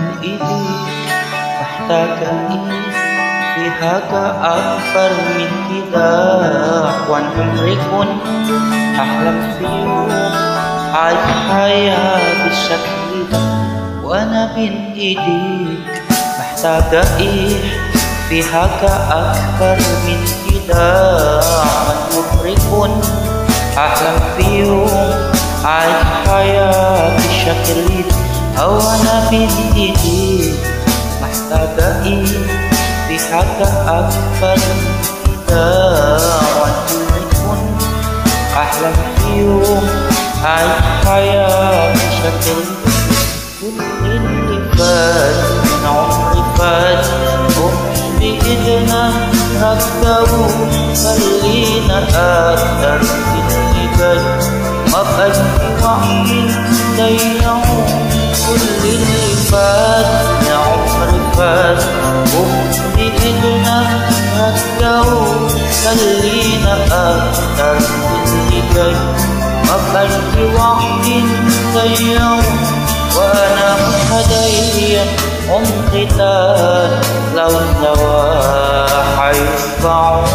إيدي محتاج إيه فيها أكبر من كده وأنا عمري كنت أحلم في يوم عايش حياة بالشكل ده وأنا بين إيديك محتاجة إيه فيها أكبر من كده وأنا عمري كنت أحلم في يوم عايش حياة بالشكل ده أو أنا بين إيديك محتاجة إيه في حاجة أكبر من كده وأنا كنت أحلم في يوم عايش حياة بشكل كل اللي فات من عمري فات قمت بإيدنا ركبوا خلينا أكتر اللي جاي ما بقاش في وحدي ضيعوا كل اللي فات من عمري فات قمت بإيدنا ركبوا خلينا أكتر اللي جاي ما بقاش في وحدي ضيعوا وأنا مش هضيع عمري تاني لو سوا هينفعوا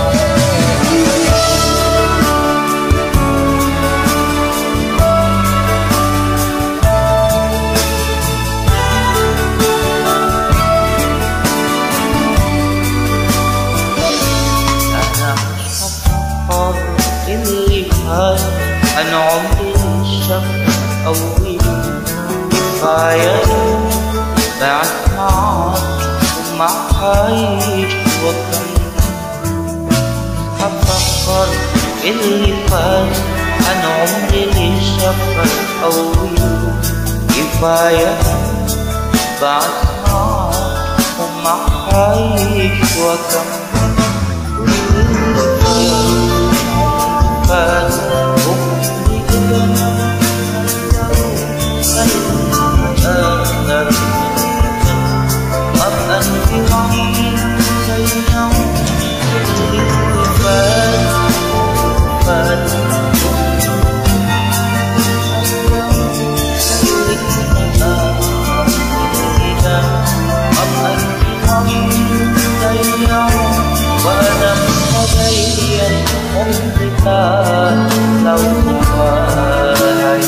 أنا مش هفكر اللي فات أنا عمري الشهر أول كفاية بعد معاك وما عايش وكمل هفكر اللي فات أنا عمري الشهر أول كفاية بعد معاك وما عايش وكمل وأنا متدين عمري كان لو هينفعوا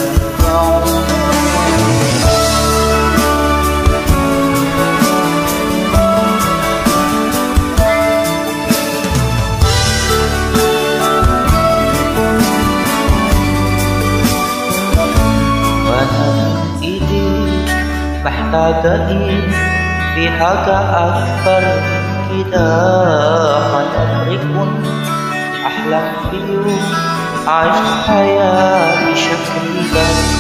وأنا إيدي محتاجة إيه في حاجة أكبر من كده أنا عمري كنت أحلم في يوم عايش حياة بشكل ده